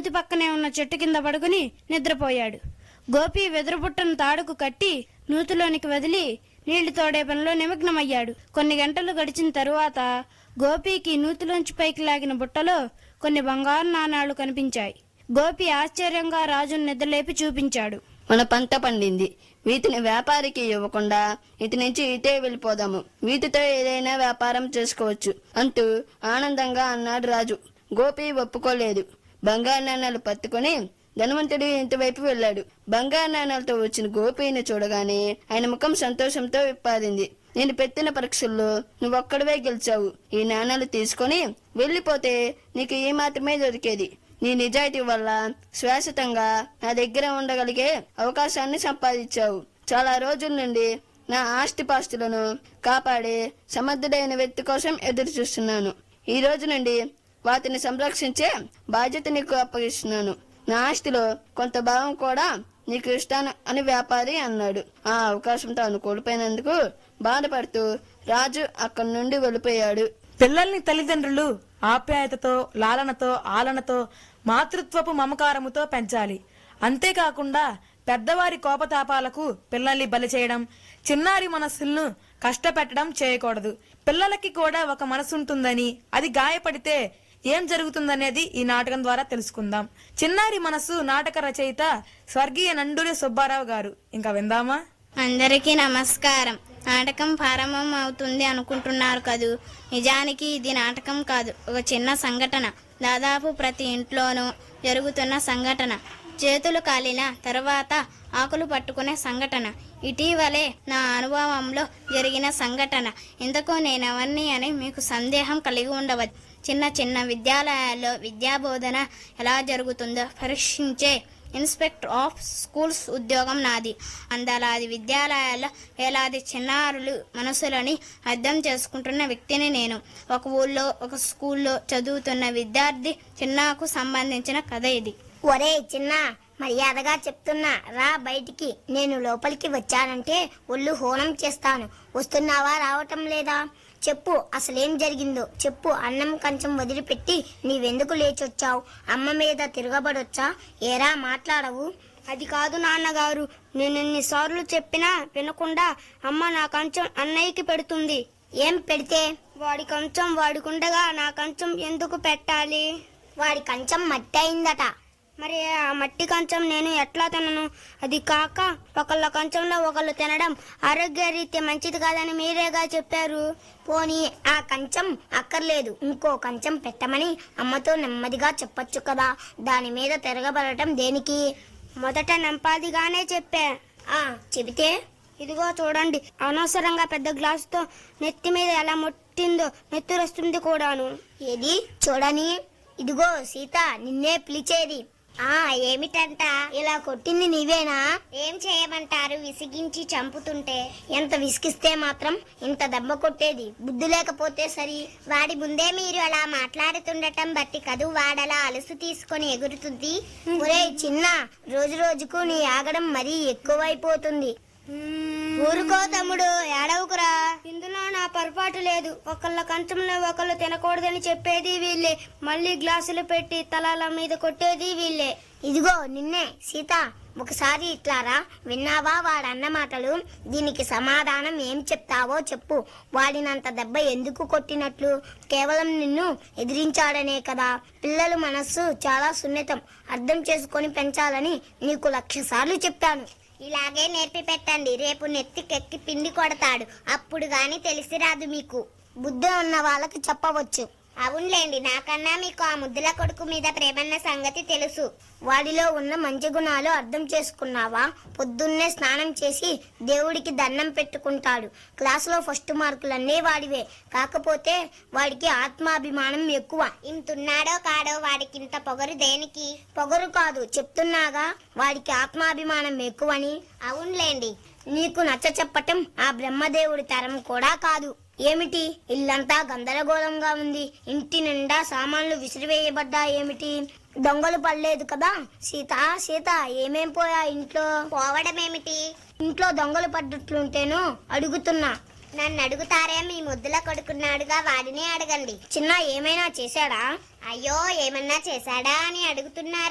నూతి పక్కనే ఉన్న చెట్టు కింద పడుకుని నిద్రపోయాడు గోపి వెదురుబుట్టను తాడుకు కట్టి నూతిలోనికి వదిలి నీళ్లు తోడే పనిలో నిమగ్నమయ్యాడు కొన్ని గంటలు గడిచిన తరువాత గోపికి నూతిలోంచి పైకి లాగిన బుట్టలో కొన్ని బంగారు నాణాలు కనిపించాయి గోపి ఆశ్చర్యంగా రాజును నిద్రలేపి చూపించాడు మన పంట పండింది వీటిని వ్యాపారికి ఇవ్వకుండా ఇటు నుంచి ఇటే వెళ్ళిపోదాము వీటితో ఏదైనా వ్యాపారం చేసుకోవచ్చు అంటూ ఆనందంగా అన్నాడు రాజు గోపి ఒప్పుకోలేదు బంగారు నాణాలు పట్టుకొని ధనవంతుడి ఇంటి వైపు వెళ్ళాడు బంగారు నాణాలతో వచ్చిన గోపిని చూడగానే ఆయన ముఖం సంతోషంతో విప్పారింది నేను పెట్టిన పరీక్షల్లో నువ్వొక్కడివే గెలిచావు ఈ నాణాలు తీసుకొని వెళ్ళిపోతే నీకు ఈ మాత్రమే దొరికేది నీ నిజాయితీ వల్ల శాశ్వతంగా నా దగ్గర ఉండగలిగే అవకాశాన్ని సంపాదించావు చాలా రోజుల నుండి నా ఆస్తిపాస్తులను కాపాడే సమర్థుడైన వ్యక్తి కోసం ఎదురు చూస్తున్నాను ఈ రోజు నుండి వాటిని సంరక్షించే బాధ్యత నీకు అప్పగిస్తున్నాను నా ఆస్తిలో కొంత భాగం కూడా నీకు ఇస్తాను అని వ్యాపారి అన్నాడు ఆ అవకాశం తాను కోల్పోయినందుకు బాధపడుతూ రాజు అక్కడి నుండి వెళ్ళిపోయాడు పిల్లల్ని తల్లిదండ్రులు ఆప్యాయతతో లాలనతో ఆలనతో మాతృత్వపు మమకారముతో పెంచాలి అంతేకాకుండా పెద్దవారి కోపతాపాలకు పిల్లల్ని బలి చేయడం చిన్నారి మనస్సులను కష్టపెట్టడం చేయకూడదు పిల్లలకి కూడా ఒక మనసు ఉంటుందని అది గాయపడితే ఏం జరుగుతుందనేది ఈ నాటకం ద్వారా తెలుసుకుందాం చిన్నారి మనసు నాటక రచయిత స్వర్గీయ నండూరి సుబ్బారావు గారు ఇంకా విందామా అందరికీ నమస్కారం నాటకం ప్రారంభం అవుతుంది అనుకుంటున్నారు కదూ నిజానికి ఇది నాటకం కాదు ఒక చిన్న సంఘటన దాదాపు ప్రతి ఇంట్లోనూ జరుగుతున్న సంఘటన చేతులు కాలిన తర్వాత ఆకులు పట్టుకునే సంఘటన ఇటీవలే నా అనుభవంలో జరిగిన సంఘటన ఇంతకు నేనెవరిని అని మీకు సందేహం కలిగి ఉండవచ్చు చిన్న చిన్న విద్యాలయాల్లో విద్యాబోధన ఎలా జరుగుతుందో పరీక్షించే ఇన్స్పెక్టర్ ఆఫ్ స్కూల్స్ ఉద్యోగం నాది అందలాది విద్యాలయాల్లో వేలాది చిన్నారులు మనసులని అర్థం చేసుకుంటున్న వ్యక్తిని నేను ఒక ఊళ్ళో ఒక స్కూల్లో చదువుతున్న విద్యార్థి చిన్నాకు సంబంధించిన కథ ఇది ఒరే చిన్న మర్యాదగా చెప్తున్నా రా బయటికి నేను లోపలికి వచ్చానంటే ఒళ్ళు హోనం చేస్తాను వస్తున్నావా రావటం లేదా చెప్పు అసలేం జరిగిందో చెప్పు అన్నం కంచం వదిలిపెట్టి నీవెందుకు లేచొచ్చావు అమ్మ మీద తిరగబడొచ్చా ఏరా మాట్లాడవు అది కాదు నాన్నగారు నేను ఎన్నిసార్లు చెప్పినా వినకుండా అమ్మ నా కంచం అన్నయ్యకి పెడుతుంది ఏం పెడితే వాడి కంచం వాడికుండగా నా కంచం ఎందుకు పెట్టాలి వాడి కంచం మట్టి అయిందట మరి ఆ మట్టి కంచం నేను ఎట్లా తినను అది కాక ఒకళ్ళ కంచంలో ఒకళ్ళు తినడం ఆరోగ్యరీత్యా మంచిది కాదని మీరేగా చెప్పారు పోనీ ఆ కంచం అక్కర్లేదు ఇంకో కంచం పెట్టమని అమ్మతో నెమ్మదిగా చెప్పొచ్చు కదా దాని మీద తిరగబడటం దేనికి మొదట నంపాదిగానే చెప్పా ఆ చెబితే ఇదిగో చూడండి అనవసరంగా పెద్ద గ్లాసుతో నెత్తి మీద ఎలా ముట్టిందో నెత్తురొస్తుంది కూడాను ఏది చూడని ఇదిగో సీత నిన్నే పిలిచేది ఆ ఏమిటంట ఇలా కొట్టింది నీవేనా ఏం చేయమంటారు విసిగించి చంపుతుంటే ఎంత విసిగిస్తే మాత్రం ఇంత దెబ్బ కొట్టేది బుద్ధి లేకపోతే సరి వాడి ముందే మీరు అలా మాట్లాడుతుండటం బట్టి కదూ వాడలా అలసు తీసుకొని ఎగురుతుంది ఒరేయ్ చిన్న రోజు రోజుకు నీ ఆగడం మరీ ఎక్కువైపోతుంది ఊరుకో తమ్ముడు ఏడవకురా ఇందులో నా పొరపాటు లేదు ఒకళ్ళ కంచంలో ఒకళ్ళు తినకూడదని చెప్పేది వీళ్ళే మళ్ళీ గ్లాసులు పెట్టి తలాల మీద కొట్టేది వీళ్ళే ఇదిగో నిన్నే సీత ఒకసారి ఇట్లారా విన్నావా వాడన్న మాటలు దీనికి సమాధానం ఏం చెప్తావో చెప్పు వాడినంత దెబ్బ ఎందుకు కొట్టినట్లు కేవలం నిన్ను ఎదిరించాడనే కదా పిల్లల మనస్సు చాలా సున్నితం అర్థం చేసుకొని పెంచాలని నీకు లక్ష సార్లు చెప్పాను ఇలాగే నేర్పి పెట్టండి రేపు నెత్తికెక్కి పిండి కొడతాడు అప్పుడు గాని తెలిసి రాదు మీకు బుద్ధి ఉన్న వాళ్ళకి చెప్పవచ్చు అవునులేండి నాకన్నా మీకు ఆ ముద్దుల కొడుకు మీద ప్రేమన్న సంగతి తెలుసు వాడిలో ఉన్న మంచి గుణాలు అర్థం చేసుకున్నావా పొద్దున్నే స్నానం చేసి దేవుడికి దండం పెట్టుకుంటాడు క్లాసులో ఫస్ట్ మార్కులన్నీ వాడివే కాకపోతే వాడికి ఆత్మాభిమానం ఎక్కువ ఇంతున్నాడో కాడో వాడికి ఇంత పొగరు దేనికి పొగరు కాదు చెప్తున్నాగా వాడికి ఆత్మాభిమానం ఎక్కువని అవునులేండి నీకు నచ్చ చెప్పటం ఆ బ్రహ్మదేవుడి తరం కూడా కాదు ఏమిటి ఇల్లంతా గందరగోళంగా ఉంది ఇంటి నిండా సామాన్లు విసిరివేయబడ్డా ఏమిటి దొంగలు పడలేదు కదా సీత సీత ఏమేం పోయా ఇంట్లో పోవడమేమిటి ఇంట్లో దొంగలు పడ్డట్లుంటేను అడుగుతున్నా నన్ను అడుగుతారే మీ ముద్దుల కొడుకున్నాడుగా వాడినే అడగండి చిన్న ఏమైనా చేశాడా అయ్యో ఏమన్నా చేశాడా అని అడుగుతున్నారు